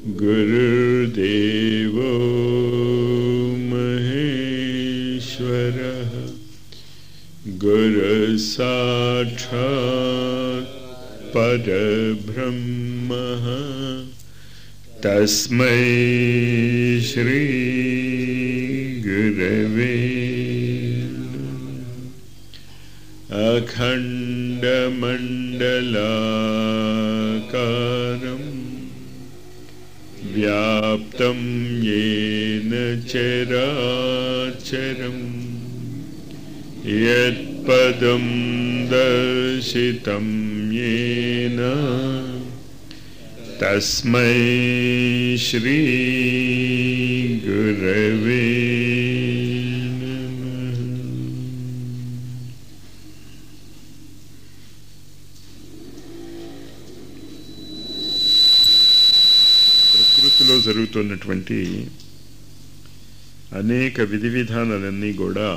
गुरुर्देवो महेश्वरः गुरुसाक्षात् परब्रह्मः तस्मै श्रीगुरवे अखण्डमण्डलाकारम् व्याप्तं येन चराचरम् यत्पदं दर्शितं येन तस्मै श्रीगुरवे नमः ప్రకృతిలో జరుగుతున్నటువంటి అనేక విధి విధానాలన్నీ కూడా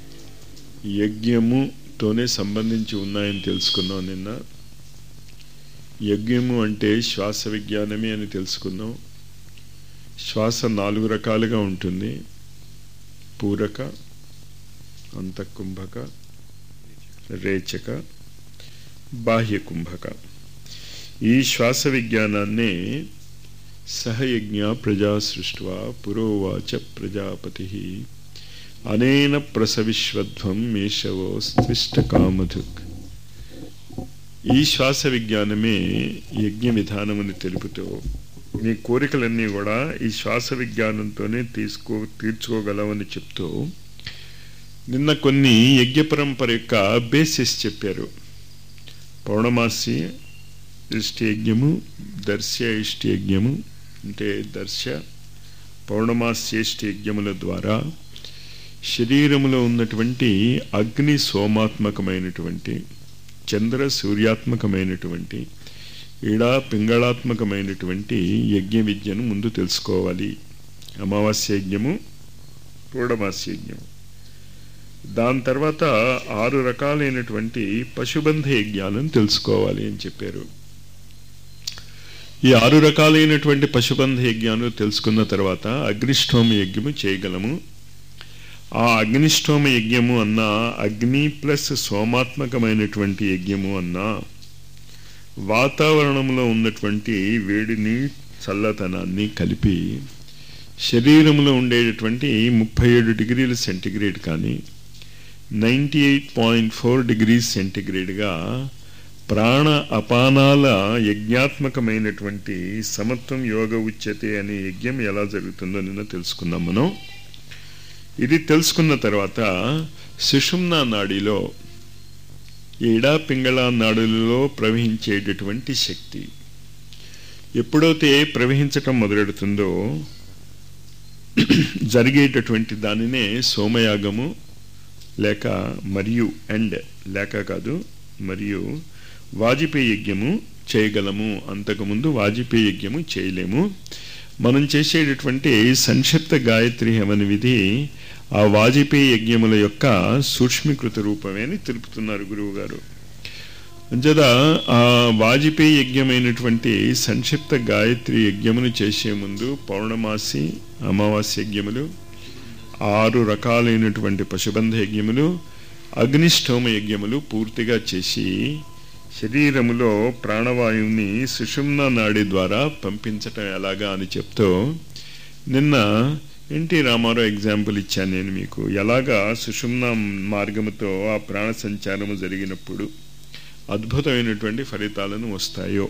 యజ్ఞముతోనే సంబంధించి ఉన్నాయని తెలుసుకున్నాం నిన్న యజ్ఞము అంటే శ్వాస విజ్ఞానమే అని తెలుసుకున్నాం శ్వాస నాలుగు రకాలుగా ఉంటుంది పూరక అంతఃకుంభక రేచక బాహ్య కుంభక ఈ శ్వాస విజ్ఞానాన్నే సహయజ్ఞ ప్రజా సృష్ట్వా పురోవాచ ప్రజాపతి అనేన ప్రసవిశ్వధ్వం మేషవో స్తిష్ట కామధుక్ ఈ శ్వాస విజ్ఞానమే యజ్ఞ విధానమని తెలుపుతూ నీ కోరికలన్నీ కూడా ఈ శ్వాస విజ్ఞానంతోనే తీసుకో తీర్చుకోగలవని చెప్తూ నిన్న కొన్ని యజ్ఞ పరంపర యొక్క బేసిస్ చెప్పారు పౌర్ణమాసి ఇష్టి యజ్ఞము దర్శ్య ఇష్టి యజ్ఞము అంటే దర్శ పౌర్ణమాస్యేష్టి యజ్ఞముల ద్వారా శరీరములో ఉన్నటువంటి అగ్ని సోమాత్మకమైనటువంటి చంద్ర సూర్యాత్మకమైనటువంటి ఈడా పింగళాత్మకమైనటువంటి యజ్ఞ విద్యను ముందు తెలుసుకోవాలి అమావాస్య యజ్ఞము పూర్ణమాస్య యజ్ఞము దాని తర్వాత ఆరు రకాలైనటువంటి పశుబంధ యజ్ఞాలను తెలుసుకోవాలి అని చెప్పారు ఈ ఆరు రకాలైనటువంటి పశుబంధ యజ్ఞాలు తెలుసుకున్న తర్వాత అగ్నిష్టోమ యజ్ఞము చేయగలము ఆ అగ్నిష్టోమ యజ్ఞము అన్న అగ్ని ప్లస్ సోమాత్మకమైనటువంటి యజ్ఞము అన్న వాతావరణంలో ఉన్నటువంటి వేడిని చల్లతనాన్ని కలిపి శరీరంలో ఉండేటటువంటి ముప్పై ఏడు డిగ్రీల సెంటిగ్రేడ్ కానీ ninety eight point four degrees సెంటిగ్రేడ్గా ప్రాణ అపానాల యజ్ఞాత్మకమైనటువంటి సమత్వం యోగ ఉచ్యతే అనే యజ్ఞం ఎలా జరుగుతుందో నిన్న తెలుసుకున్నాం మనం ఇది తెలుసుకున్న తర్వాత సుషుమ్నా నాడిలో ఎడా పింగళ నాడులలో ప్రవహించేటటువంటి శక్తి ఎప్పుడైతే ప్రవహించటం మొదలెడుతుందో జరిగేటటువంటి దానినే సోమయాగము లేక మరియు అండ్ లేక కాదు మరియు వాజిపేయ యజ్ఞము చేయగలము అంతకుముందు వాజిపేయ యజ్ఞము చేయలేము మనం చేసేటటువంటి సంక్షిప్త గాయత్రి హవన విధి ఆ వాజిపేయ యజ్ఞముల యొక్క సూక్ష్మీకృత రూపమే అని తెలుపుతున్నారు గురువు గారు అంచేత ఆ వాజిపేయ యజ్ఞమైనటువంటి సంక్షిప్త గాయత్రి యజ్ఞమును చేసే ముందు పౌర్ణమాసి అమావాస్య యజ్ఞములు ఆరు రకాలైనటువంటి పశుబంధ యజ్ఞములు అగ్నిష్టోమ యజ్ఞములు పూర్తిగా చేసి శరీరములో ప్రాణవాయువుని సుషుమ్న నాడి ద్వారా పంపించటం ఎలాగా అని చెప్తూ నిన్న ఎన్టీ రామారావు ఎగ్జాంపుల్ ఇచ్చాను నేను మీకు ఎలాగా సుషుమ్న మార్గముతో ఆ ప్రాణ సంచారము జరిగినప్పుడు అద్భుతమైనటువంటి ఫలితాలను వస్తాయో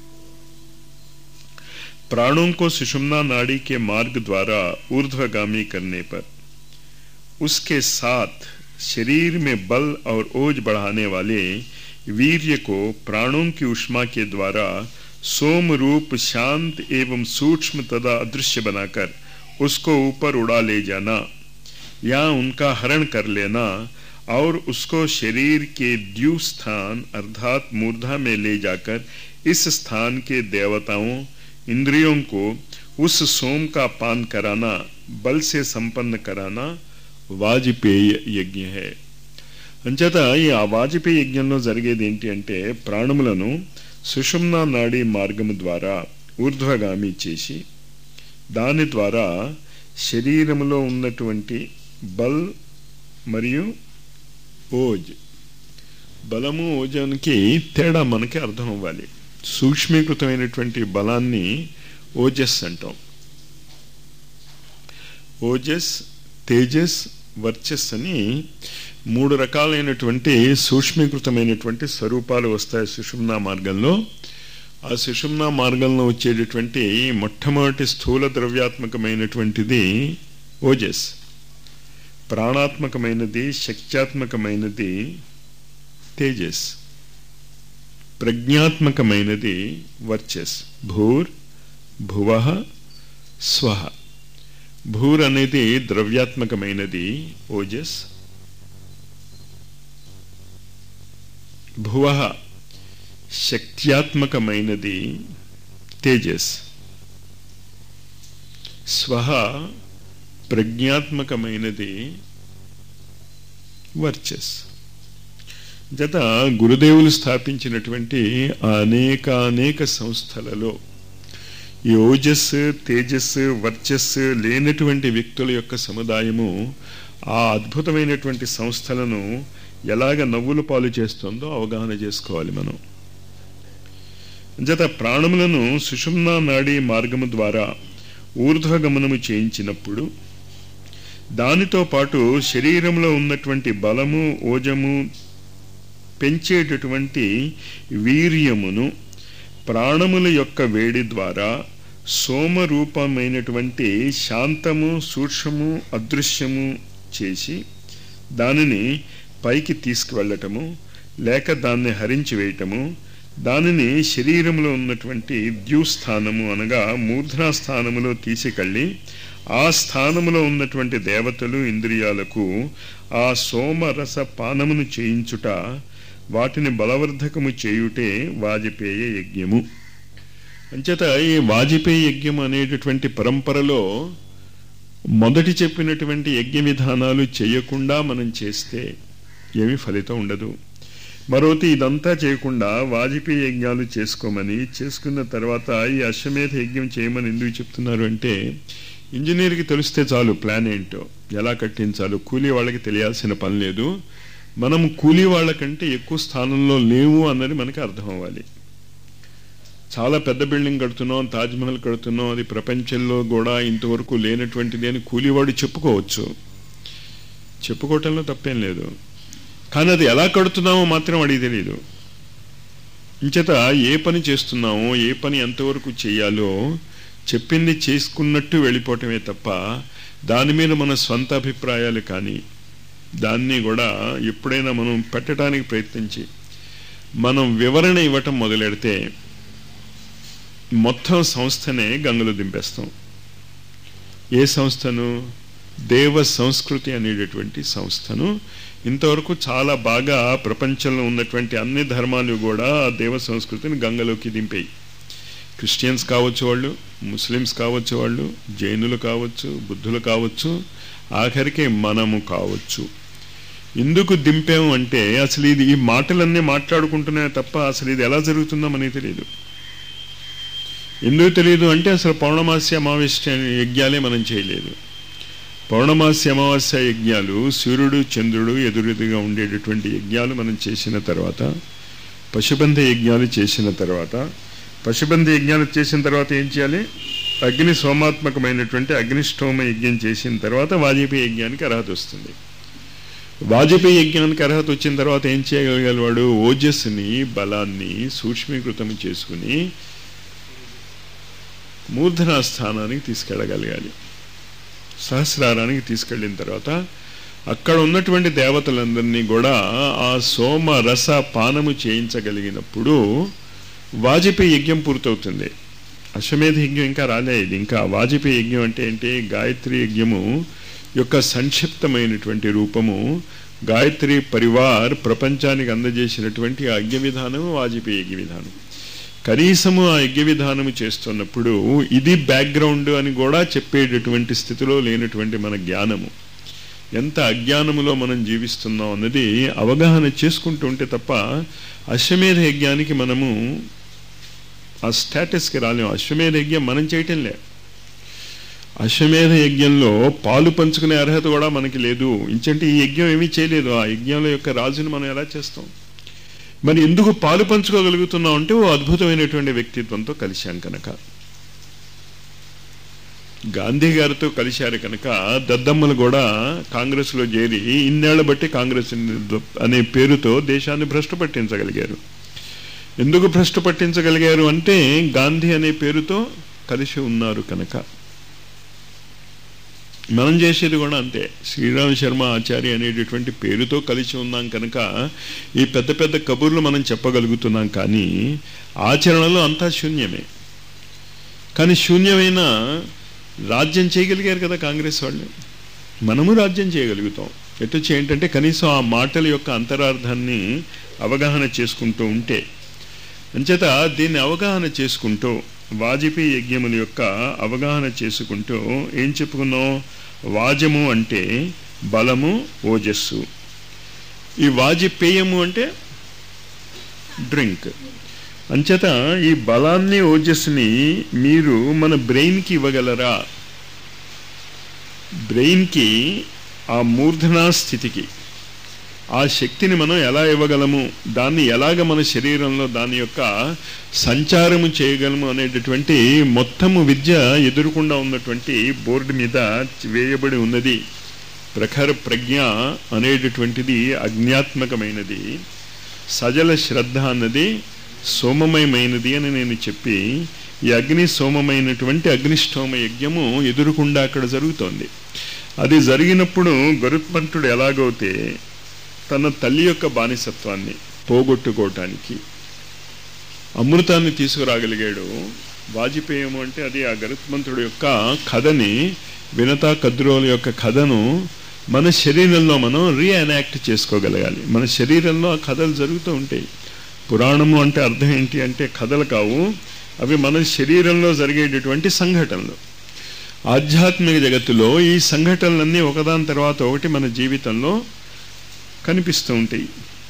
प्राणों को सुषुम्ना नाड़ी के मार्ग द्वारा ऊर्ध्वगामी करने पर उसके साथ शरीर में बल और ओज बढ़ाने वाले वीर्य को प्राणों की उष्मा के द्वारा सोम रूप शांत एवं सूक्ष्म तथा अदृश्य बनाकर उसको ऊपर उड़ा ले जाना या उनका हरण कर लेना और उसको शरीर के द्यू स्थान अर्थात मूर्धा में ले जाकर इस स्थान के देवताओं इंद्रियों को उस सोम का पान कराना बल से संपन्न कराना వాజిపేయ యజ్ఞ హే అంచేత ఈ ఆ వాజపేయ యజ్ఞంలో జరిగేది ఏంటి అంటే ప్రాణములను సుషుమ్నా నాడీ మార్గము ద్వారా ఊర్ధ్వగామి చేసి దాని ద్వారా శరీరంలో ఉన్నటువంటి బల్ మరియు ఓజ్ బలము ఓజానికి తేడా మనకి అర్థం అవ్వాలి సూక్ష్మీకృతమైనటువంటి బలాన్ని ఓజస్ అంటాం ఓజస్ తేజస్ వర్చస్ అని మూడు రకాలైనటువంటి సూక్ష్మీకృతమైనటువంటి స్వరూపాలు వస్తాయి సుషుమ్నా మార్గంలో ఆ సుషుమ్నా మార్గంలో వచ్చేటటువంటి మొట్టమొదటి స్థూల ద్రవ్యాత్మకమైనటువంటిది ఓజస్ ప్రాణాత్మకమైనది శక్త్యాత్మకమైనది తేజస్ ప్రజ్ఞాత్మకమైనది వర్చస్ భూర్ భువ స్వహ భూర్ అనేది ద్రవ్యాత్మకమైనది ఓజస్ భువ శక్త్యాత్మకమైనది తేజస్ స్వహ ప్రజ్ఞాత్మకమైనది వర్చస్ జత గురుదేవులు స్థాపించినటువంటి అనేక అనేక సంస్థలలో ఈ ఓజస్ తేజస్ వర్చస్ లేనటువంటి వ్యక్తుల యొక్క సముదాయము ఆ అద్భుతమైనటువంటి సంస్థలను ఎలాగ నవ్వుల పాలు చేస్తుందో అవగాహన చేసుకోవాలి మనం జత ప్రాణములను సుషుమ్నా నాడీ మార్గము ద్వారా ఊర్ధ్వగమనము చేయించినప్పుడు దానితో పాటు శరీరంలో ఉన్నటువంటి బలము ఓజము పెంచేటటువంటి వీర్యమును ప్రాణముల యొక్క వేడి ద్వారా సోమరూపమైనటువంటి శాంతము సూక్ష్మము అదృశ్యము చేసి దానిని పైకి తీసుకువెళ్ళటము లేక దాన్ని హరించి వేయటము దానిని శరీరంలో ఉన్నటువంటి ద్యూస్థానము అనగా మూర్ధనా స్థానములో తీసుకెళ్ళి ఆ స్థానములో ఉన్నటువంటి దేవతలు ఇంద్రియాలకు ఆ సోమరస పానమును చేయించుట వాటిని బలవర్ధకము చేయుటే వాజపేయ యజ్ఞము అంచేత ఈ వాజపేయ యజ్ఞం అనేటటువంటి పరంపరలో మొదటి చెప్పినటువంటి యజ్ఞ విధానాలు చేయకుండా మనం చేస్తే ఏమి ఫలితం ఉండదు మరోటి ఇదంతా చేయకుండా వాజపేయి యజ్ఞాలు చేసుకోమని చేసుకున్న తర్వాత ఈ అశ్వమేధ యజ్ఞం చేయమని ఎందుకు చెప్తున్నారు అంటే ఇంజనీర్కి తెలిస్తే చాలు ప్లాన్ ఏంటో ఎలా కట్టించాలో కూలీ వాళ్ళకి తెలియాల్సిన పని లేదు మనం కూలీ వాళ్ళకంటే ఎక్కువ స్థానంలో లేవు అన్నది మనకి అర్థం అవ్వాలి చాలా పెద్ద బిల్డింగ్ కడుతున్నాం తాజ్మహల్ కడుతున్నాం అది ప్రపంచంలో కూడా ఇంతవరకు లేనటువంటిది అని కూలీవాడు చెప్పుకోవచ్చు చెప్పుకోవటంలో తప్పేం లేదు కానీ అది ఎలా కడుతున్నామో మాత్రం అడిగి తెలియదు ఇంచేత ఏ పని చేస్తున్నామో ఏ పని ఎంతవరకు చేయాలో చెప్పింది చేసుకున్నట్టు వెళ్ళిపోవటమే తప్ప దాని మీద మన స్వంత అభిప్రాయాలు కానీ దాన్ని కూడా ఎప్పుడైనా మనం పెట్టడానికి ప్రయత్నించి మనం వివరణ ఇవ్వటం మొదలెడితే మొత్తం సంస్థనే గంగలు దింపేస్తాం ఏ సంస్థను దేవ సంస్కృతి అనేటటువంటి సంస్థను ఇంతవరకు చాలా బాగా ప్రపంచంలో ఉన్నటువంటి అన్ని ధర్మాలు కూడా ఆ దేవ సంస్కృతిని గంగలోకి దింపాయి క్రిస్టియన్స్ కావచ్చు వాళ్ళు ముస్లిమ్స్ కావచ్చు వాళ్ళు జైనులు కావచ్చు బుద్ధులు కావచ్చు ఆఖరికి మనము కావచ్చు ఎందుకు దింపాము అంటే అసలు ఇది ఈ మాటలన్నీ మాట్లాడుకుంటున్నాయి తప్ప అసలు ఇది ఎలా జరుగుతుందో మనకి తెలియదు ఎందుకు తెలియదు అంటే అసలు పౌర్ణమాస్య అమావాస్య యజ్ఞాలే మనం చేయలేదు పౌర్ణమాస్య అమావాస్య యజ్ఞాలు సూర్యుడు చంద్రుడు ఎదురెదురుగా ఉండేటటువంటి యజ్ఞాలు మనం చేసిన తర్వాత పశుబంధ యజ్ఞాలు చేసిన తర్వాత పశుబంధ యజ్ఞాలు చేసిన తర్వాత ఏం చేయాలి అగ్ని సోమాత్మకమైనటువంటి అగ్నిష్టోమ యజ్ఞం చేసిన తర్వాత వాజపేయి యజ్ఞానికి అర్హత వస్తుంది వాజపేయి యజ్ఞానికి అర్హత వచ్చిన తర్వాత ఏం చేయగలిగేవాడు ఓజస్సుని బలాన్ని సూక్ష్మీకృతం చేసుకుని మూర్ధనా స్థానానికి తీసుకెళ్ళగలగాలి సహస్రారానికి తీసుకెళ్ళిన తర్వాత అక్కడ ఉన్నటువంటి దేవతలందరినీ కూడా ఆ సోమ రస పానము చేయించగలిగినప్పుడు వాజపేయి యజ్ఞం పూర్తవుతుంది అశ్వమేధ యజ్ఞం ఇంకా రాలేదు ఇంకా వాజపేయి యజ్ఞం అంటే ఏంటి గాయత్రి యజ్ఞము యొక్క సంక్షిప్తమైనటువంటి రూపము గాయత్రి పరివార్ ప్రపంచానికి అందజేసినటువంటి ఆ యజ్ఞ విధానం వాజపేయి యజ్ఞ విధానం కనీసము ఆ యజ్ఞ విధానము చేస్తున్నప్పుడు ఇది బ్యాక్గ్రౌండ్ అని కూడా చెప్పేటటువంటి స్థితిలో లేనటువంటి మన జ్ఞానము ఎంత అజ్ఞానములో మనం జీవిస్తున్నాం అన్నది అవగాహన చేసుకుంటూ ఉంటే తప్ప అశ్వమేధ యజ్ఞానికి మనము ఆ స్టేటస్కి రాలేము అశ్వమేధ యజ్ఞం మనం చేయటంలే అశ్వమేధ యజ్ఞంలో పాలు పంచుకునే అర్హత కూడా మనకి లేదు ఇంచంటే ఈ యజ్ఞం ఏమీ చేయలేదు ఆ యజ్ఞంలో యొక్క రాజుని మనం ఎలా చేస్తాం మరి ఎందుకు పాలు పంచుకోగలుగుతున్నాం అంటే ఓ అద్భుతమైనటువంటి వ్యక్తిత్వంతో కలిశాం కనుక గాంధీ గారితో కలిశారు కనుక దద్దమ్మలు కూడా కాంగ్రెస్లో చేరి ఇన్నేళ్ల బట్టి కాంగ్రెస్ అనే పేరుతో దేశాన్ని భ్రష్టు పట్టించగలిగారు ఎందుకు భ్రష్టు పట్టించగలిగారు అంటే గాంధీ అనే పేరుతో కలిసి ఉన్నారు కనుక మనం చేసేది కూడా అంతే శ్రీరామ్ శర్మ ఆచార్య అనేటటువంటి పేరుతో కలిసి ఉన్నాం కనుక ఈ పెద్ద పెద్ద కబుర్లు మనం చెప్పగలుగుతున్నాం కానీ ఆచరణలో అంతా శూన్యమే కానీ శూన్యమైన రాజ్యం చేయగలిగారు కదా కాంగ్రెస్ వాళ్ళు మనము రాజ్యం చేయగలుగుతాం ఎటొచ్చి ఏంటంటే కనీసం ఆ మాటల యొక్క అంతరార్థాన్ని అవగాహన చేసుకుంటూ ఉంటే అంచేత దీన్ని అవగాహన చేసుకుంటూ వాజపేయి యజ్ఞముల యొక్క అవగాహన చేసుకుంటూ ఏం చెప్పుకున్నాం వాజము అంటే బలము ఓజస్సు ఈ వాజపేయము అంటే డ్రింక్ అంచేత ఈ బలాన్ని ఓజస్సుని మీరు మన బ్రెయిన్కి ఇవ్వగలరా బ్రెయిన్కి ఆ మూర్ధనా స్థితికి ఆ శక్తిని మనం ఎలా ఇవ్వగలము దాన్ని ఎలాగ మన శరీరంలో దాని యొక్క సంచారము చేయగలము అనేటటువంటి మొత్తము విద్య ఎదురుకుండా ఉన్నటువంటి బోర్డు మీద వేయబడి ఉన్నది ప్రఖర ప్రజ్ఞ అనేటటువంటిది అజ్ఞాత్మకమైనది సజల శ్రద్ధ అన్నది సోమమయమైనది అని నేను చెప్పి ఈ అగ్ని సోమమైనటువంటి అగ్నిష్టోమ యజ్ఞము ఎదురుకుండా అక్కడ జరుగుతోంది అది జరిగినప్పుడు గరుత్మంతుడు ఎలాగైతే తన తల్లి యొక్క బానిసత్వాన్ని పోగొట్టుకోవటానికి అమృతాన్ని తీసుకురాగలిగాడు వాజపేయము అంటే అది ఆ గరుత్మంతుడు యొక్క కథని వినతా కద్రోల యొక్క కథను మన శరీరంలో మనం రీఎనాక్ట్ చేసుకోగలగాలి మన శరీరంలో ఆ కథలు జరుగుతూ ఉంటాయి పురాణము అంటే అర్థం ఏంటి అంటే కథలు కావు అవి మన శరీరంలో జరిగేటటువంటి సంఘటనలు ఆధ్యాత్మిక జగత్తులో ఈ సంఘటనలన్నీ ఒకదాని తర్వాత ఒకటి మన జీవితంలో కనిపిస్తూ ఉంటాయి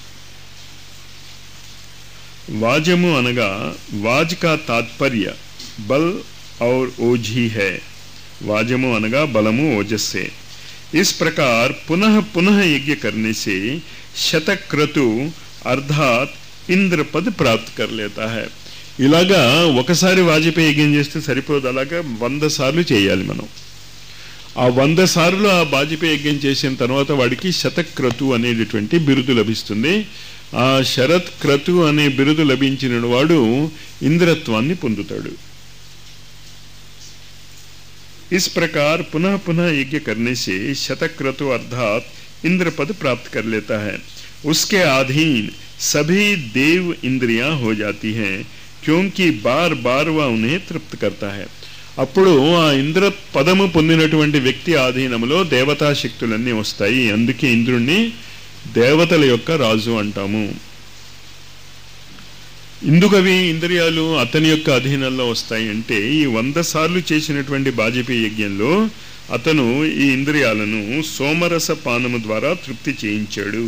వాజము అనగా వాజ్ కా తాత్పర్య బల్ और ओझी है वाजमो अनगा बलमु ओजस से इस प्रकार पुनः पुनः यज्ञ करने से శతక్రతు అర్థాత్ ఇంద్రపద్ ప్రాప్తి कर लेता है ఇలాగా ఒకసారి వాజపేయి యజ్ఞం చేస్తే సరిపోదు అలాగా వంద సార్లు చేయాలి మనం ఆ వంద సార్లు ఆ వాజపేయి యజ్ఞం చేసిన తర్వాత వాడికి శతక్రతు అనేటటువంటి బిరుదు లభిస్తుంది ఆ శరత్ క్రతు అనే బిరుదు లభించిన వాడు ఇంద్రత్వాన్ని పొందుతాడు इस प्रकार पुनः पुनः यज्ञ करने से शतक्रतु अर्थात इंद्र पद प्राप्त कर लेता है उसके अधीन सभी देव इंद्रियां हो जाती हैं क्योंकि बार बार वह उन्हें तृप्त करता है అప్పుడు ఆ ఇంద్ర పదము పొందినటువంటి వ్యక్తి ఆధీనంలో దేవతా శక్తులన్నీ వస్తాయి అందుకే ఇంద్రుణ్ణి దేవతల యొక్క రాజు అంటాము ఎందుకు అవి ఇంద్రియాలు అతని యొక్క అధీనంలో వస్తాయి అంటే ఈ వంద సార్లు చేసినటువంటి బాజపేయి యజ్ఞంలో అతను ఈ ఇంద్రియాలను సోమరస పానము ద్వారా తృప్తి చేయించాడు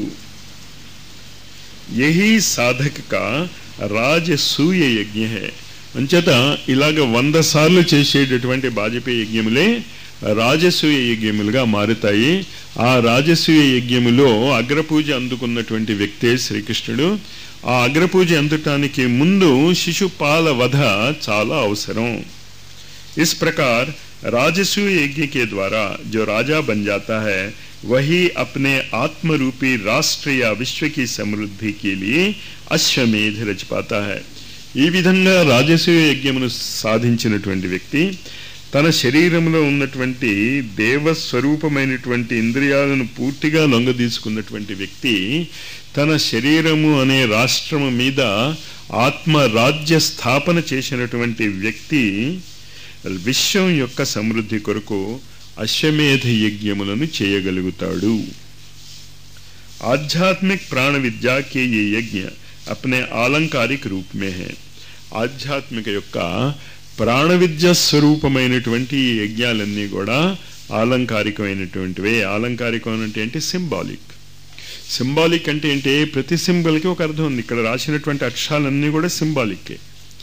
యహీ సాధక రాజసూయ యజ్ఞ హే అంచేత ఇలాగ వంద సార్లు చేసేటటువంటి బాజపేయి యజ్ఞములే రాజసూయ యజ్ఞములుగా మారుతాయి ఆ రాజసూయ యజ్ఞములో అగ్రపూజ అందుకున్నటువంటి వ్యక్తే శ్రీకృష్ణుడు ఆ అగ్రపూజ అందటానికి ముందు శిశుపాల వధ చాలా అవసరం इस प्रकार राजसूय यज्ञ के द्वारा जो राजा बन जाता है वही अपने आत्म रूपी राष्ट्र या विश्व की समृद्धि के लिए అశ్వమేధ రచి పాతా హై ఈ విధంగా రాజసూయ యజ్ఞమును సాధించినటువంటి వ్యక్తి తన శరీరంలో ఉన్నటువంటి దేవస్వరూపమైనటువంటి ఇంద్రియాలను పూర్తిగా లొంగదీసుకున్నటువంటి వ్యక్తి తన శరీరము అనే రాష్ట్రము మీద ఆత్మరాజ్య స్థాపన చేసినటువంటి వ్యక్తి విశ్వం యొక్క సమృద్ధి కొరకు అశ్వమేధ యజ్ఞములను చేయగలుగుతాడు आध्यात्मिक प्राण विद्या के ये यज्ञ अपने आलंकारिक रूप में है ఆధ్యాత్మిక యొక్క ప్రాణ విద్య స్వరూపమైనటువంటి ఈ యజ్ఞాలన్నీ కూడా ఆలంకారికమైనటువంటివే ఆలంకారికం అంటే ఏంటి సింబాలిక్ సింబాలిక్ అంటే ఏంటి ప్రతి సింబల్కి ఒక అర్థం ఉంది ఇక్కడ రాసినటువంటి అక్షరాలన్నీ కూడా సింబాలిక్కే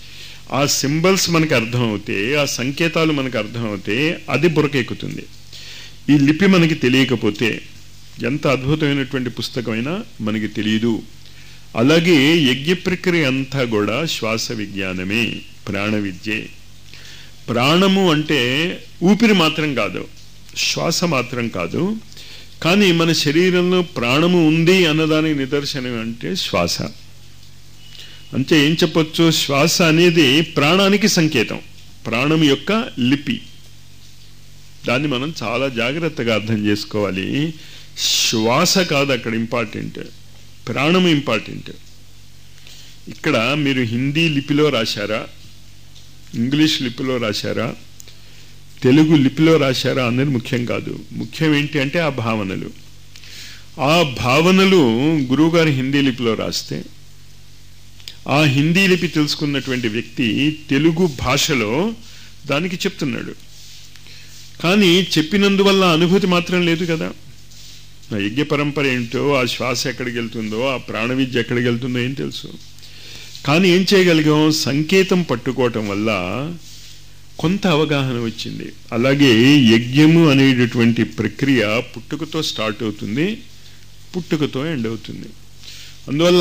ఆ సింబల్స్ మనకు అర్థం అవుతే ఆ సంకేతాలు మనకు అర్థం అవుతే అది బురకెక్కుతుంది ఈ లిపి మనకి తెలియకపోతే ఎంత అద్భుతమైనటువంటి పుస్తకమైనా మనకి తెలియదు అలాగే యజ్ఞ ప్రక్రియ అంతా కూడా శ్వాస విజ్ఞానమే ప్రాణ విద్యే ప్రాణము అంటే ఊపిరి మాత్రం కాదు శ్వాస మాత్రం కాదు కానీ మన శరీరంలో ప్రాణము ఉంది అన్నదానికి నిదర్శనం అంటే శ్వాస అంటే ఏం చెప్పొచ్చు శ్వాస అనేది ప్రాణానికి సంకేతం ప్రాణం యొక్క లిపి దాన్ని మనం చాలా జాగ్రత్తగా అర్థం చేసుకోవాలి శ్వాస కాదు అక్కడ ఇంపార్టెంట్ ప్రాణం ఇంపార్టెంట్ ఇక్కడ మీరు హిందీ లిపిలో రాశారా ఇంగ్లీష్ లిపిలో రాశారా తెలుగు లిపిలో రాశారా అనేది ముఖ్యం కాదు ముఖ్యం ఏంటి అంటే ఆ భావనలు ఆ భావనలు గురువుగారు హిందీ లిపిలో రాస్తే ఆ హిందీ లిపి తెలుసుకున్నటువంటి వ్యక్తి తెలుగు భాషలో దానికి చెప్తున్నాడు కానీ చెప్పినందువల్ల అనుభూతి మాత్రం లేదు కదా ఆ యజ్ఞ పరంపర ఏంటో ఆ శ్వాస ఎక్కడికి వెళ్తుందో ఆ ప్రాణ విద్య ఎక్కడికి వెళ్తుందో ఏం తెలుసు కానీ ఏం చేయగలిగాం సంకేతం పట్టుకోవటం వల్ల కొంత అవగాహన వచ్చింది అలాగే యజ్ఞము అనేటటువంటి ప్రక్రియ పుట్టుకతో స్టార్ట్ అవుతుంది పుట్టుకతో ఎండ్ అవుతుంది అందువల్ల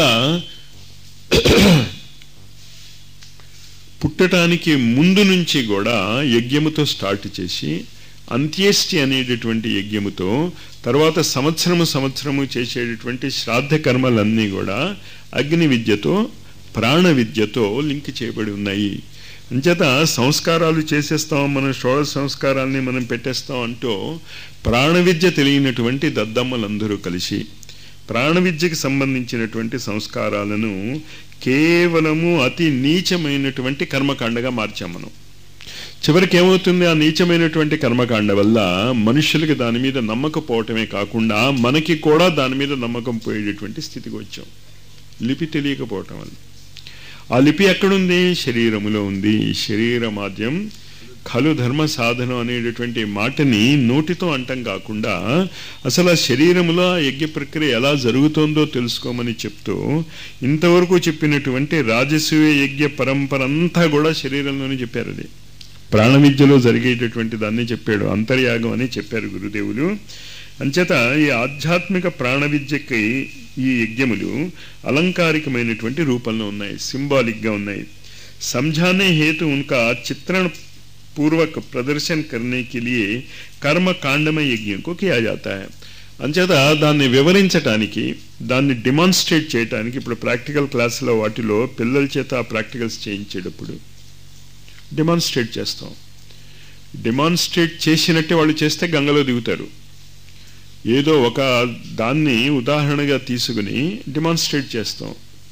పుట్టడానికి ముందు నుంచి కూడా యజ్ఞముతో స్టార్ట్ చేసి అంత్యేష్టి అనేటటువంటి యజ్ఞముతో తర్వాత సంవత్సరము సంవత్సరము చేసేటటువంటి శ్రాద్ధ కర్మలన్నీ కూడా అగ్ని విద్యతో ప్రాణ విద్యతో లింక్ చేయబడి ఉన్నాయి అంచేత సంస్కారాలు చేసేస్తాం మనం షోడ సంస్కారాల్ని మనం పెట్టేస్తాం అంటూ ప్రాణ విద్య తెలియనటువంటి దద్దమ్మలందరూ కలిసి ప్రాణ విద్యకి సంబంధించినటువంటి సంస్కారాలను కేవలము అతి నీచమైనటువంటి కర్మకాండగా మార్చాం మనం చివరికి ఏమవుతుంది ఆ నీచమైనటువంటి కర్మకాండ వల్ల మనుషులకి దాని మీద నమ్మకపోవటమే కాకుండా మనకి కూడా దాని మీద నమ్మకం పోయేటటువంటి స్థితికి వచ్చాం లిపి తెలియకపోవటం వల్ల ఆ లిపి ఎక్కడుంది శరీరములో ఉంది శరీర మాధ్యం ఖలు ధర్మ సాధనం అనేటటువంటి మాటని నోటితో అంటం కాకుండా అసలు ఆ శరీరములో ఆ యజ్ఞ ప్రక్రియ ఎలా జరుగుతోందో తెలుసుకోమని చెప్తూ ఇంతవరకు చెప్పినటువంటి రాజసూయ యజ్ఞ పరంపర అంతా కూడా శరీరంలోనే చెప్పారు అది ప్రాణ విద్యలో జరిగేటటువంటి దాన్ని చెప్పాడు అంతర్యాగం అని చెప్పారు గురుదేవులు అంచేత ఈ ఆధ్యాత్మిక ప్రాణ విద్యకి ఈ యజ్ఞములు అలంకారికమైనటువంటి రూపంలో ఉన్నాయి సింబాలిక్గా ఉన్నాయి समझाने हेतु उनका चित्रण पूर्वक प्रदर्शन करने के लिए कर्म कांडमय यज्ञ को किया जाता है అంచేత దాన్ని వివరించటానికి దాన్ని డిమాన్స్ట్రేట్ చేయటానికి ఇప్పుడు ప్రాక్టికల్ క్లాసులో వాటిలో పిల్లల చేత ఆ ప్రాక్టికల్స్ చేయించేటప్పుడు డిమాన్స్ట్రేట్ చేస్తాం డిమాన్స్ట్రేట్ చేసినట్టే వాళ్ళు చేస్తే గంగలో దిగుతారు ఏదో ఒక దాన్ని ఉదాహరణగా తీసుకుని డిమాన్స్ట్రేట్ చేస్తాం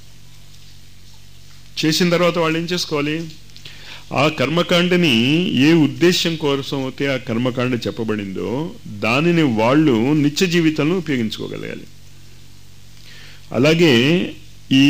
చేసిన తర్వాత వాళ్ళు ఏం చేసుకోవాలి ఆ కర్మకాండని ఏ ఉద్దేశం కోసం అయితే ఆ కర్మకాండ చెప్పబడిందో దానిని వాళ్ళు నిత్య జీవితంలో ఉపయోగించుకోగలగాలి అలాగే ఈ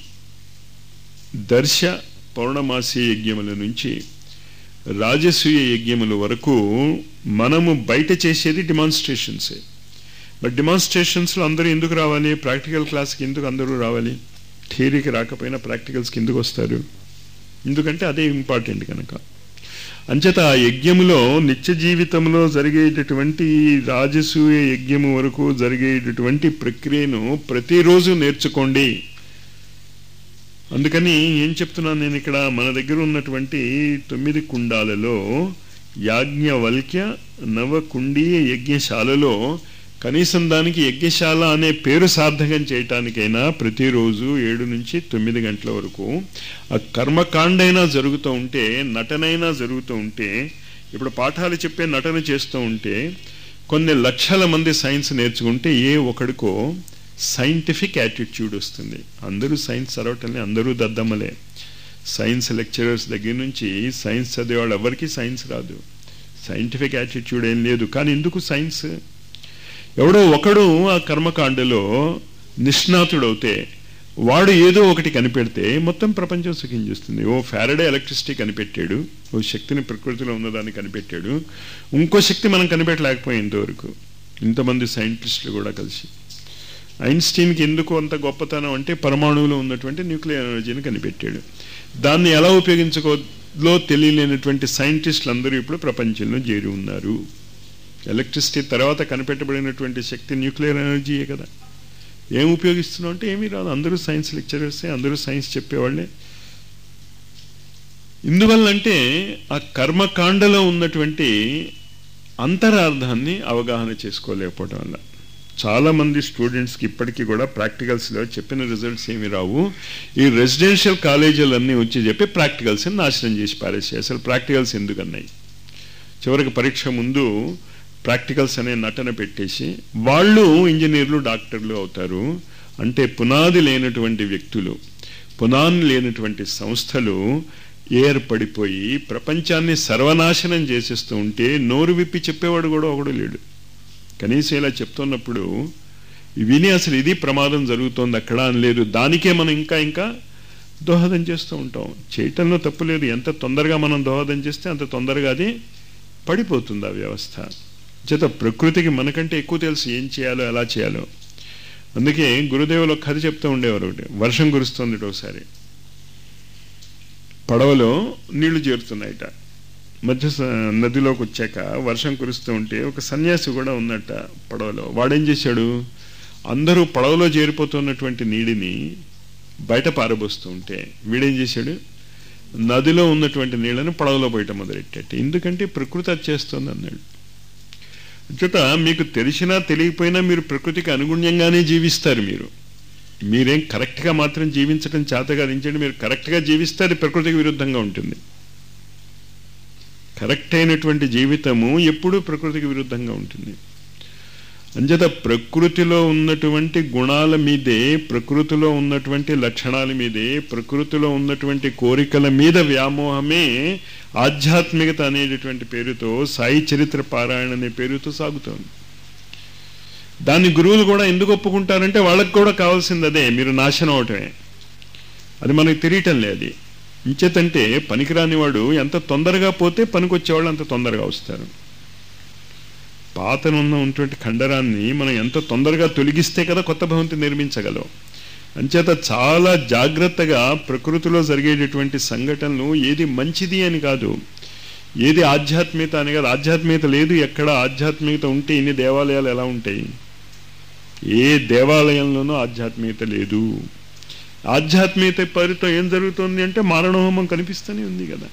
దర్శ పౌర్ణమాసి యజ్ఞముల నుంచి రాజసూయ యజ్ఞముల వరకు మనము బయట చేసేది డిమాన్స్ట్రేషన్సే బట్ డిమాన్స్ట్రేషన్స్లో అందరూ ఎందుకు రావాలి ప్రాక్టికల్ క్లాస్కి ఎందుకు అందరూ రావాలి థియరీకి రాకపోయినా ప్రాక్టికల్స్కి ఎందుకు వస్తారు ఎందుకంటే అదే ఇంపార్టెంట్ కనుక అంచేత ఆ యజ్ఞములో నిత్య జీవితంలో జరిగేటటువంటి రాజసూయ యజ్ఞము వరకు జరిగేటటువంటి ప్రక్రియను ప్రతిరోజు నేర్చుకోండి అందుకని ఏం చెప్తున్నాను నేను ఇక్కడ మన దగ్గర ఉన్నటువంటి తొమ్మిది కుండాలలో యాజ్ఞవల్క్య నవకుండీయ యజ్ఞశాలలో కనీసం దానికి యజ్ఞశాల అనే పేరు సార్థకం చేయటానికైనా ప్రతిరోజు ఏడు నుంచి తొమ్మిది గంటల వరకు ఆ కర్మకాండైనా జరుగుతూ ఉంటే నటనైనా జరుగుతూ ఉంటే ఇప్పుడు పాఠాలు చెప్పే నటన చేస్తూ ఉంటే కొన్ని లక్షల మంది సైన్స్ నేర్చుకుంటే ఏ ఒకడికో సైంటిఫిక్ యాటిట్యూడ్ వస్తుంది అందరూ సైన్స్ చదవటంలే అందరూ దద్దమ్మలే సైన్స్ లెక్చరర్స్ దగ్గర నుంచి సైన్స్ చదివేవాళ్ళు ఎవరికి సైన్స్ రాదు సైంటిఫిక్ యాటిట్యూడ్ ఏం లేదు కానీ ఎందుకు సైన్స్ ఎవడో ఒకడు ఆ కర్మకాండలో నిష్ణాతుడవుతే వాడు ఏదో ఒకటి కనిపెడితే మొత్తం ప్రపంచం సుఖించేస్తుంది ఓ ఫ్యారడే ఎలక్ట్రిసిటీ కనిపెట్టాడు ఓ శక్తిని ప్రకృతిలో ఉన్నదాన్ని కనిపెట్టాడు ఇంకో శక్తి మనం కనిపెట్టలేకపోయాం ఇంతవరకు ఇంతమంది సైంటిస్టులు కూడా కలిసి ఐన్స్టీన్కి ఎందుకు అంత గొప్పతనం అంటే పరమాణువులో ఉన్నటువంటి న్యూక్లియర్ ఎనర్జీని కనిపెట్టాడు దాన్ని ఎలా ఉపయోగించుకోలో తెలియలేనటువంటి సైంటిస్టులు అందరూ ఇప్పుడు ప్రపంచంలో చేరి ఉన్నారు ఎలక్ట్రిసిటీ తర్వాత కనిపెట్టబడినటువంటి శక్తి న్యూక్లియర్ ఎనర్జీయే కదా ఏం ఉపయోగిస్తున్నాం అంటే ఏమీ రాదు అందరూ సైన్స్ లెక్చరర్సే అందరూ సైన్స్ చెప్పేవాళ్ళే ఇందువల్లంటే ఆ కర్మకాండలో ఉన్నటువంటి అంతరార్థాన్ని అవగాహన చేసుకోలేకపోవడం వల్ల చాలామంది స్టూడెంట్స్కి ఇప్పటికీ కూడా ప్రాక్టికల్స్లో చెప్పిన రిజల్ట్స్ ఏమి రావు ఈ రెసిడెన్షియల్ కాలేజీలన్నీ వచ్చి చెప్పి ప్రాక్టికల్స్ని నాశనం చేసి పారేసాయి అసలు ప్రాక్టికల్స్ ఎందుకన్నాయి చివరికి పరీక్ష ముందు ప్రాక్టికల్స్ అనే నటన పెట్టేసి వాళ్ళు ఇంజనీర్లు డాక్టర్లు అవుతారు అంటే పునాది లేనటువంటి వ్యక్తులు పునాది లేనటువంటి సంస్థలు ఏర్పడిపోయి ప్రపంచాన్ని సర్వనాశనం చేసేస్తూ ఉంటే నోరు విప్పి చెప్పేవాడు కూడా ఒకడు లేడు కనీసం ఇలా చెప్తున్నప్పుడు విని అసలు ఇది ప్రమాదం జరుగుతోంది అక్కడ అని లేదు దానికే మనం ఇంకా ఇంకా దోహదం చేస్తూ ఉంటాం చేయటంలో తప్పు లేదు ఎంత తొందరగా మనం దోహదం చేస్తే అంత తొందరగా అది పడిపోతుంది ఆ వ్యవస్థ చేత ప్రకృతికి మనకంటే ఎక్కువ తెలుసు ఏం చేయాలో ఎలా చేయాలో అందుకే గురుదేవులు కథ చెప్తూ ఉండేవారు ఒకటి వర్షం కురుస్తుంది ఒకసారి పడవలో నీళ్లు చేరుతున్నాయిట మధ్య నదిలోకి వచ్చాక వర్షం కురుస్తూ ఉంటే ఒక సన్యాసి కూడా ఉన్నట్ట పడవలో వాడేం చేశాడు అందరూ పడవలో చేరిపోతున్నటువంటి నీటిని బయట పారబోస్తూ ఉంటే వీడేం చేశాడు నదిలో ఉన్నటువంటి నీళ్లను పడవలో బయట మొదలెట్టాడు ఎందుకంటే ప్రకృతి అది చేస్తుంది అన్నాడు చేత మీకు తెలిసినా తెలియకపోయినా మీరు ప్రకృతికి అనుగుణ్యంగానే జీవిస్తారు మీరు మీరేం కరెక్ట్గా మాత్రం జీవించడం చేతగా దించండి మీరు కరెక్ట్గా జీవిస్తే అది ప్రకృతికి విరుద్ధంగా ఉంటుంది కరెక్ట్ అయినటువంటి జీవితము ఎప్పుడూ ప్రకృతికి విరుద్ధంగా ఉంటుంది అంచేత ప్రకృతిలో ఉన్నటువంటి గుణాల మీదే ప్రకృతిలో ఉన్నటువంటి లక్షణాల మీదే ప్రకృతిలో ఉన్నటువంటి కోరికల మీద వ్యామోహమే ఆధ్యాత్మికత అనేటటువంటి పేరుతో సాయి చరిత్ర పారాయణ అనే పేరుతో సాగుతోంది దాన్ని గురువులు కూడా ఎందుకు ఒప్పుకుంటారంటే వాళ్ళకి కూడా కావాల్సింది అదే మీరు నాశనం అవటమే అది మనకు తెలియటం లేదు ఇంచేతంటే పనికిరాని వాడు ఎంత తొందరగా పోతే పనికొచ్చేవాళ్ళు అంత తొందరగా వస్తారు పాతనున్న ఉన్నటువంటి ఖండరాన్ని మనం ఎంత తొందరగా తొలగిస్తే కదా కొత్త భవంతి నిర్మించగలం అంచేత చాలా జాగ్రత్తగా ప్రకృతిలో జరిగేటటువంటి సంఘటనలు ఏది మంచిది అని కాదు ఏది ఆధ్యాత్మికత అని కాదు ఆధ్యాత్మికత లేదు ఎక్కడ ఆధ్యాత్మికత ఉంటే ఇన్ని దేవాలయాలు ఎలా ఉంటాయి ఏ దేవాలయంలోనూ ఆధ్యాత్మికత లేదు ఆధ్యాత్మికత పేరుతో ఏం జరుగుతుంది అంటే మారణహోమం కనిపిస్తూనే ఉంది కదా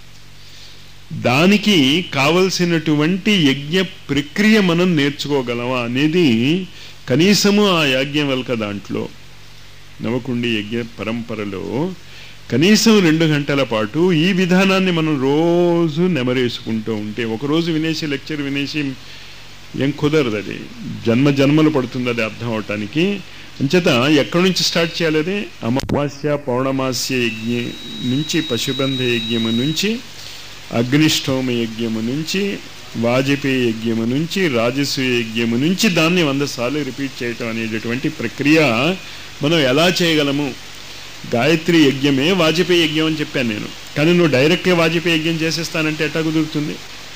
దానికి కావలసినటువంటి యజ్ఞ ప్రక్రియ మనం నేర్చుకోగలమా అనేది కనీసము ఆ యాజ్ఞవల్క దాంట్లో నవకుండి యజ్ఞ పరంపరలో కనీసం రెండు గంటల పాటు ఈ విధానాన్ని మనం రోజు నెమరేసుకుంటూ ఉంటే ఒకరోజు వినేసి లెక్చర్ వినేసి ఏం కుదరదు అది జన్మ జన్మలు పడుతుంది అది అర్థం అవటానికి అంచేత ఎక్కడి నుంచి స్టార్ట్ చేయాలి అది అమావాస్య పౌర్ణమాస్య యజ్ఞ నుంచి పశుబంధ యజ్ఞము నుంచి అగ్నిష్టోమ యజ్ఞము నుంచి వాజపేయి యజ్ఞము నుంచి రాజసూయ యజ్ఞము నుంచి దాన్ని వంద సార్లు రిపీట్ చేయటం అనేటటువంటి ప్రక్రియ మనం ఎలా చేయగలము గాయత్రి యజ్ఞమే వాజపేయి యజ్ఞం అని చెప్పాను నేను కానీ నువ్వు డైరెక్ట్గా వాజపేయి యజ్ఞం చేసేస్తానంటే ఎట్టా కుదురుతుంది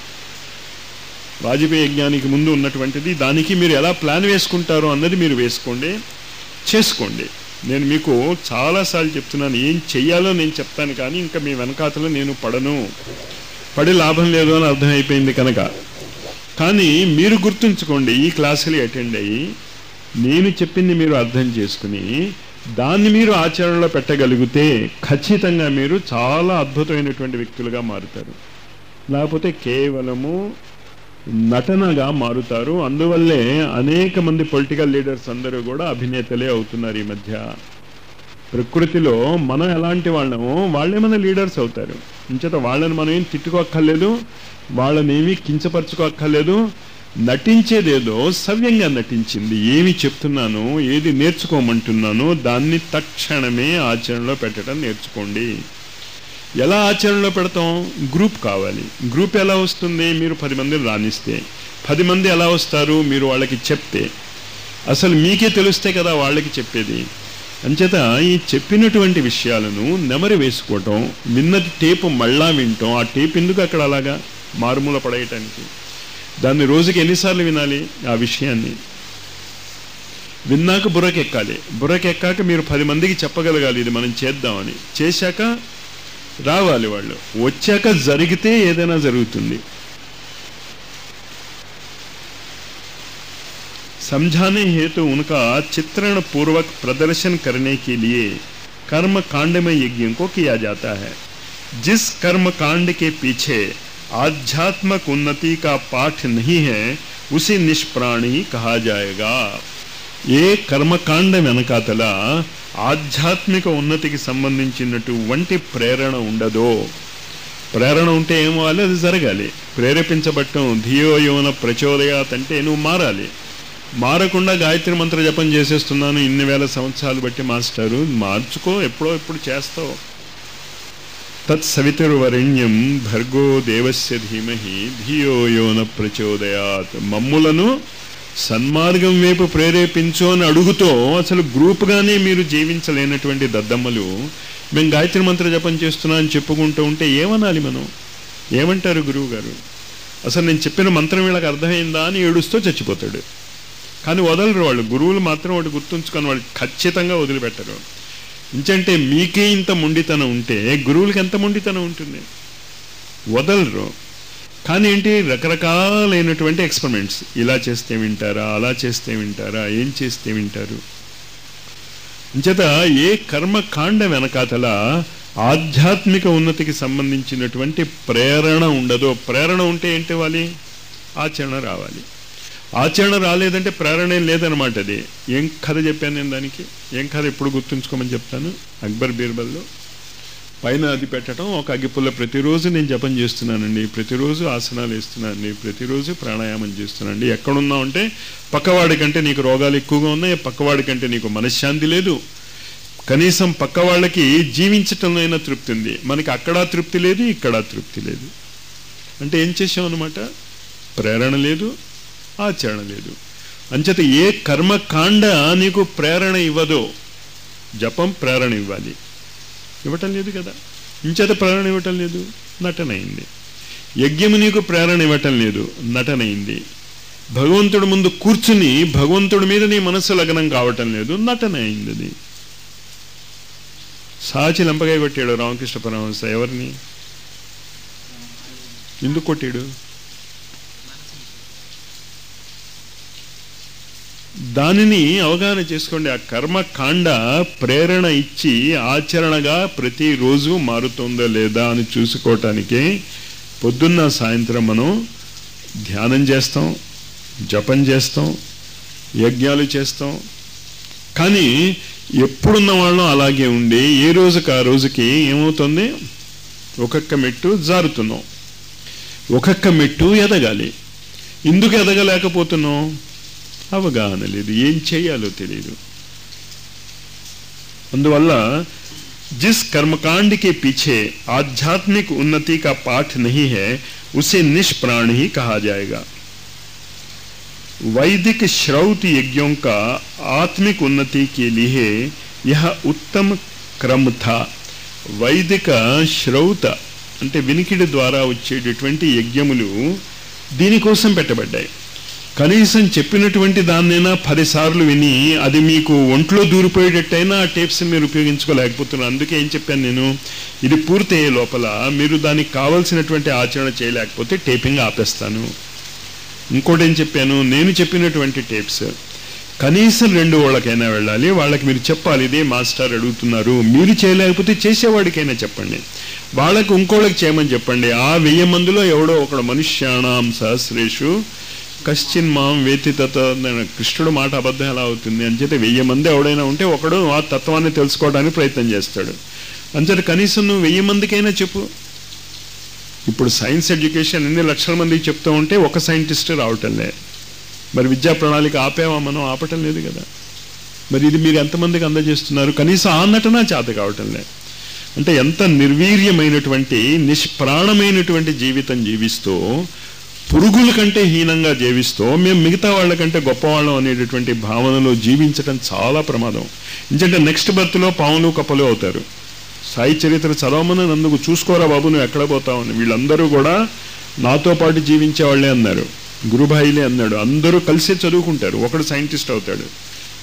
వాజపేయి యజ్ఞానికి ముందు ఉన్నటువంటిది దానికి మీరు ఎలా ప్లాన్ వేసుకుంటారో అన్నది మీరు వేసుకోండి చేసుకోండి నేను మీకు చాలాసార్లు చెప్తున్నాను ఏం చెయ్యాలో నేను చెప్తాను కానీ ఇంకా మీ వెనకాతలో నేను పడను పడి లాభం లేదు అని అర్థమైపోయింది కనుక కానీ మీరు గుర్తుంచుకోండి ఈ క్లాసులు అటెండ్ అయ్యి నేను చెప్పింది మీరు అర్థం చేసుకుని దాన్ని మీరు ఆచరణలో పెట్టగలిగితే ఖచ్చితంగా మీరు చాలా అద్భుతమైనటువంటి వ్యక్తులుగా మారుతారు లేకపోతే కేవలము నటనగా మారుతారు అందువల్లే అనేక మంది పొలిటికల్ లీడర్స్ అందరూ కూడా అభినేతలే అవుతున్నారు ఈ మధ్య ప్రకృతిలో మనం ఎలాంటి వాళ్ళమో వాళ్ళే మన లీడర్స్ అవుతారు ఇంచేత వాళ్ళని మనం ఏం తిట్టుకోక్కర్లేదు వాళ్ళని ఏమీ కించపరచుకోక్కర్లేదు నటించేదేదో సవ్యంగా నటించింది ఏమి చెప్తున్నానో ఏది నేర్చుకోమంటున్నానో దాన్ని తక్షణమే ఆచరణలో పెట్టడం నేర్చుకోండి ఎలా ఆచరణలో పెడతాం గ్రూప్ కావాలి గ్రూప్ ఎలా వస్తుంది మీరు పది మందిని రాణిస్తే పది మంది ఎలా వస్తారు మీరు వాళ్ళకి చెప్తే అసలు మీకే తెలిస్తే కదా వాళ్ళకి చెప్పేది అంచేత ఈ చెప్పినటువంటి విషయాలను నెమరి వేసుకోవటం విన్నది టేపు మళ్ళా వింటాం ఆ టేప్ ఎందుకు అక్కడ అలాగా మారుమూల పడేయటానికి దాన్ని రోజుకి ఎన్నిసార్లు వినాలి ఆ విషయాన్ని విన్నాక బుర్రకెక్కాలి బుర్రకెక్కాక మీరు పది మందికి చెప్పగలగాలి ఇది మనం చేద్దామని చేశాక రావాలి వాళ్ళు వచ్చాక జరిగితే ఏదైనా జరుగుతుంది समझाने हेतु उनका चित्रण पूर्वक प्रदर्शन करने के लिए कर्म कांड में यज्ञ को किया जाता है जिस कर्म कांड के पीछे आध्यात्मिक उन्नति का पाठ नहीं है उसे निष्प्राण ही कहा जाएगा ఏ కర్మకాండ వెనకాతల ఆధ్యాత్మిక ఉన్నతికి సంబంధించినటువంటి ప్రేరణ ఉండదో ప్రేరణ ఉంటే ఏం అవ్వాలి అది జరగాలి ప్రేరేపించబట్టం ధియో యోన ప్రచోదయాత్ అంటే నువ్వు మారాలి మారకుండా గాయత్రి మంత్ర జపం చేసేస్తున్నాను ఇన్ని వేల సంవత్సరాలు బట్టి మాస్టారు మార్చుకో ఎప్పుడో ఎప్పుడు చేస్తావు తత్ సవితుర్వరణ్యం భర్గో దేవస్య ధీమహి ధియో యోన ప్రచోదయాత్ మమ్ములను సన్మార్గం వైపు ప్రేరేపించు అని అడుగుతో అసలు గ్రూప్గానే మీరు జీవించలేనటువంటి దద్దమ్మలు మేము గాయత్రి మంత్ర జపం చేస్తున్నా అని చెప్పుకుంటూ ఉంటే ఏమనాలి మనం ఏమంటారు గురువు గారు అసలు నేను చెప్పిన మంత్రం వీళ్ళకి అర్థమైందా అని ఏడుస్తూ చచ్చిపోతాడు కానీ వదలరు వాళ్ళు గురువులు మాత్రం వాడు గుర్తుంచుకొని వాళ్ళు ఖచ్చితంగా వదిలిపెట్టరు ఇంచంటే మీకే ఇంత మొండితనం ఉంటే గురువులకి ఎంత మొండితనం ఉంటుంది వదలరు కానీ ఏంటి రకరకాలైనటువంటి ఎక్స్పెరిమెంట్స్ ఇలా చేస్తే వింటారా అలా చేస్తే వింటారా ఏం చేస్తే వింటారు అంచేత ఏ కర్మకాండ వెనకాతల ఆధ్యాత్మిక ఉన్నతికి సంబంధించినటువంటి ప్రేరణ ఉండదో ప్రేరణ ఉంటే ఏంటి వాలి ఆచరణ రావాలి ఆచరణ రాలేదంటే ప్రేరణ ఏం లేదనమాట అది ఏం కథ చెప్పాను నేను దానికి ఏం కథ ఎప్పుడు గుర్తుంచుకోమని చెప్తాను అక్బర్ బీర్బల్లో పైన అది పెట్టడం ఒక అగ్గిపుల్ల ప్రతిరోజు నేను జపం చేస్తున్నానండి ప్రతిరోజు ఆసనాలు వేస్తున్నానండి ప్రతిరోజు ప్రాణాయామం చేస్తున్నానండి ఎక్కడున్నావు అంటే పక్కవాడి కంటే నీకు రోగాలు ఎక్కువగా ఉన్నాయి పక్కవాడి కంటే నీకు మనశ్శాంతి లేదు కనీసం పక్క వాళ్ళకి జీవించటంలో అయినా తృప్తి ఉంది మనకి అక్కడా తృప్తి లేదు ఇక్కడా తృప్తి లేదు అంటే ఏం చేసాం అనమాట ప్రేరణ లేదు ఆచరణ లేదు అంచేత ఏ కర్మకాండ నీకు ప్రేరణ ఇవ్వదో జపం ప్రేరణ ఇవ్వాలి ఇవ్వటం లేదు కదా ఇంచేత ప్రేరణ ఇవ్వటం లేదు నటన అయింది యజ్ఞము నీకు ప్రేరణ ఇవ్వటం లేదు నటన అయింది భగవంతుడి ముందు కూర్చుని భగవంతుడి మీద నీ మనస్సు లగ్నం కావటం లేదు నటన అయింది అది సాచి లంపగా కొట్టాడు రామకృష్ణ పరమహంస ఎవరిని ఎందుకు కొట్టాడు దానిని అవగాహన చేసుకోండి ఆ కర్మకాండ ప్రేరణ ఇచ్చి ఆచరణగా ప్రతిరోజు మారుతుందా లేదా అని చూసుకోవటానికే పొద్దున్న సాయంత్రం మనం ధ్యానం చేస్తాం జపం చేస్తాం యజ్ఞాలు చేస్తాం కానీ ఎప్పుడున్న వాళ్ళం అలాగే ఉండి ఏ రోజుకి ఆ రోజుకి ఏమవుతుంది ఒక్కొక్క మెట్టు జారుతున్నాం ఒక్కొక్క మెట్టు ఎదగాలి ఎందుకు ఎదగలేకపోతున్నాం అవగాహన లేదు ఏం చేయాలో తెలియదు అందువల్ల जिस कर्मकांड के पीछे आध्यात्मिक उन्नति का पाठ नहीं है उसे निष्प्राण ही कहा जाएगा वैदिक श्रौत यज्ञों का आत्मिक उन्नति के लिए यह उत्तम क्रम था వైదిక శ్రౌత అంటే వినికిడి ద్వారా వచ్చేటటువంటి యజ్ఞములు దీనికోసం పెట్టబడ్డాయి కనీసం చెప్పినటువంటి దాన్నైనా పదిసార్లు విని అది మీకు ఒంట్లో దూరిపోయేటట్టయినా ఆ టేప్స్ మీరు ఉపయోగించుకోలేకపోతున్నారు అందుకే ఏం చెప్పాను నేను ఇది పూర్తయ్యే లోపల మీరు దానికి కావలసినటువంటి ఆచరణ చేయలేకపోతే టేపింగ్ ఆపేస్తాను ఇంకోటి ఏం చెప్పాను నేను చెప్పినటువంటి టేప్స్ కనీసం రెండు వాళ్ళకైనా వెళ్ళాలి వాళ్ళకి మీరు చెప్పాలి ఇదే మాస్టర్ అడుగుతున్నారు మీరు చేయలేకపోతే చేసేవాడికైనా చెప్పండి వాళ్ళకి ఇంకోళ్ళకి చేయమని చెప్పండి ఆ వెయ్యి మందిలో ఎవడో ఒకడు మనుష్యాణం సహస్రేషు కశ్చిన్ మాం వేతి తత్వ కృష్ణుడు మాట అబద్ధం ఎలా అవుతుంది అంచేత వెయ్యి మంది ఎవడైనా ఉంటే ఒకడు ఆ తత్వాన్ని తెలుసుకోవడానికి ప్రయత్నం చేస్తాడు అంచేత కనీసం నువ్వు వెయ్యి మందికైనా చెప్పు ఇప్పుడు సైన్స్ ఎడ్యుకేషన్ ఎన్ని లక్షల మందికి చెప్తూ ఉంటే ఒక సైంటిస్ట్ రావటంలే మరి విద్యా ప్రణాళిక ఆపేవా మనం ఆపటం లేదు కదా మరి ఇది మీరు ఎంతమందికి అందజేస్తున్నారు కనీసం ఆ నటన చేత కావటంలే అంటే ఎంత నిర్వీర్యమైనటువంటి నిష్ప్రాణమైనటువంటి జీవితం జీవిస్తూ పురుగుల కంటే హీనంగా జీవిస్తూ మేము మిగతా వాళ్ళకంటే గొప్పవాళ్ళం అనేటటువంటి భావనలో జీవించడం చాలా ప్రమాదం ఎందుకంటే నెక్స్ట్ బర్త్లో పాములు కప్పలు అవుతారు సాయి చరిత్ర చదవమని నందుకు చూసుకోరా బాబు నువ్వు ఎక్కడ పోతావని వీళ్ళందరూ కూడా నాతో పాటు జీవించే వాళ్ళే అన్నారు గురుభాయిలే అన్నాడు అందరూ కలిసి చదువుకుంటారు ఒకడు సైంటిస్ట్ అవుతాడు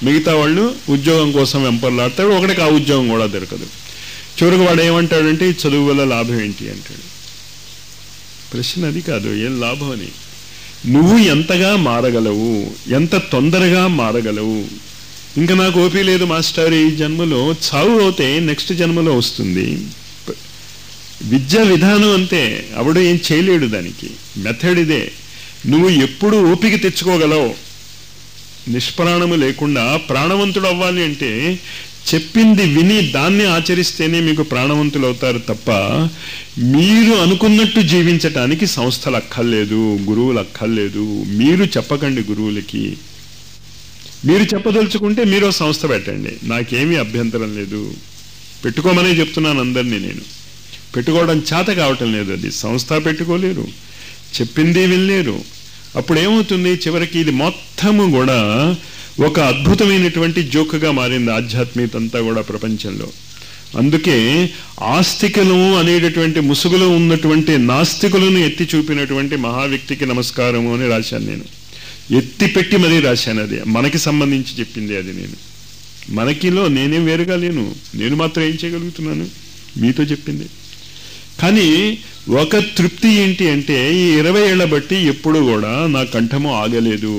మిగతా వాళ్ళు ఉద్యోగం కోసం వెంపర్లాడతాడు ఒకటికి ఆ ఉద్యోగం కూడా దొరకదు చివరికి వాడు ఏమంటాడంటే ఈ చదువు వల్ల లాభం ఏంటి అంటాడు ప్రశ్న అది కాదు ఏం లాభం అని నువ్వు ఎంతగా మారగలవు ఎంత తొందరగా మారగలవు ఇంకా నాకు ఓపీ లేదు మాస్టర్ ఈ జన్మలో చావు అవుతే నెక్స్ట్ జన్మలో వస్తుంది విద్యా విధానం అంతే అప్పుడు ఏం చేయలేడు దానికి మెథడ్ ఇదే నువ్వు ఎప్పుడు ఓపిక తెచ్చుకోగలవు నిష్ప్రాణము లేకుండా ప్రాణవంతుడు అవ్వాలి అంటే చెప్పింది విని దాన్ని ఆచరిస్తేనే మీకు ప్రాణవంతులు అవుతారు తప్ప మీరు అనుకున్నట్టు జీవించటానికి సంస్థలు అక్కర్లేదు గురువులు అక్కర్లేదు మీరు చెప్పకండి గురువులకి మీరు చెప్పదలుచుకుంటే మీరు ఓ సంస్థ పెట్టండి నాకేమీ అభ్యంతరం లేదు పెట్టుకోమనే చెప్తున్నాను అందరినీ నేను పెట్టుకోవడం చేత కావటం లేదు అది సంస్థ పెట్టుకోలేరు చెప్పింది వినలేరు అప్పుడు ఏమవుతుంది చివరికి ఇది మొత్తము కూడా ఒక అద్భుతమైనటువంటి జోక్గా మారింది ఆధ్యాత్మికత అంతా కూడా ప్రపంచంలో అందుకే ఆస్తికులు అనేటటువంటి ముసుగులో ఉన్నటువంటి నాస్తికులను ఎత్తి చూపినటువంటి మహావ్యక్తికి నమస్కారము అని రాశాను నేను ఎత్తి పెట్టి మరీ రాశాను అది మనకి సంబంధించి చెప్పింది అది నేను మనకిలో నేనేం వేరుగా లేను నేను మాత్రం ఏం చేయగలుగుతున్నాను మీతో చెప్పింది కానీ ఒక తృప్తి ఏంటి అంటే ఈ ఇరవై ఏళ్ల బట్టి ఎప్పుడు కూడా నా కంఠము ఆగలేదు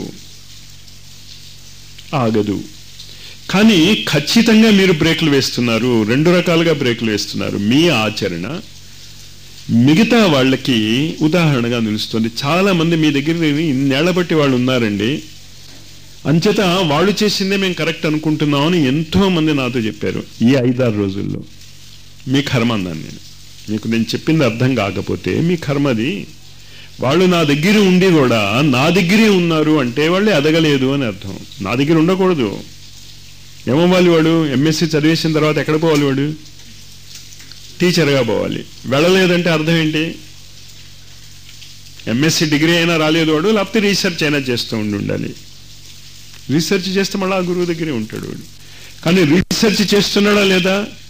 ఆగదు కానీ ఖచ్చితంగా మీరు బ్రేకులు వేస్తున్నారు రెండు రకాలుగా బ్రేకులు వేస్తున్నారు మీ ఆచరణ మిగతా వాళ్ళకి ఉదాహరణగా నిలుస్తుంది చాలా మంది మీ దగ్గర ఇన్నేళ్ల బట్టి వాళ్ళు ఉన్నారండి అంచేత వాళ్ళు చేసిందే మేము కరెక్ట్ అనుకుంటున్నామని ఎంతో మంది నాతో చెప్పారు ఈ ఐదారు రోజుల్లో మీ కర్మ అన్నాను నేను మీకు నేను చెప్పింది అర్థం కాకపోతే మీ కర్మది వాళ్ళు నా దగ్గర ఉండి కూడా నా దగ్గరే ఉన్నారు అంటే వాళ్ళు ఎదగలేదు అని అర్థం నా దగ్గర ఉండకూడదు ఏమవ్వాలి వాడు ఎంఎస్సి చదివేసిన తర్వాత ఎక్కడ పోవాలి వాడు టీచర్గా పోవాలి వెళ్ళలేదంటే అర్థం ఏంటి ఎంఎస్సి డిగ్రీ అయినా రాలేదు వాడు లేకపోతే రీసెర్చ్ అయినా చేస్తూ ఉండి ఉండాలి రీసెర్చ్ చేస్తే మళ్ళీ ఆ గురువు దగ్గరే ఉంటాడు వాడు కానీ రీసెర్చ్ చేస్తున్నాడా లేదా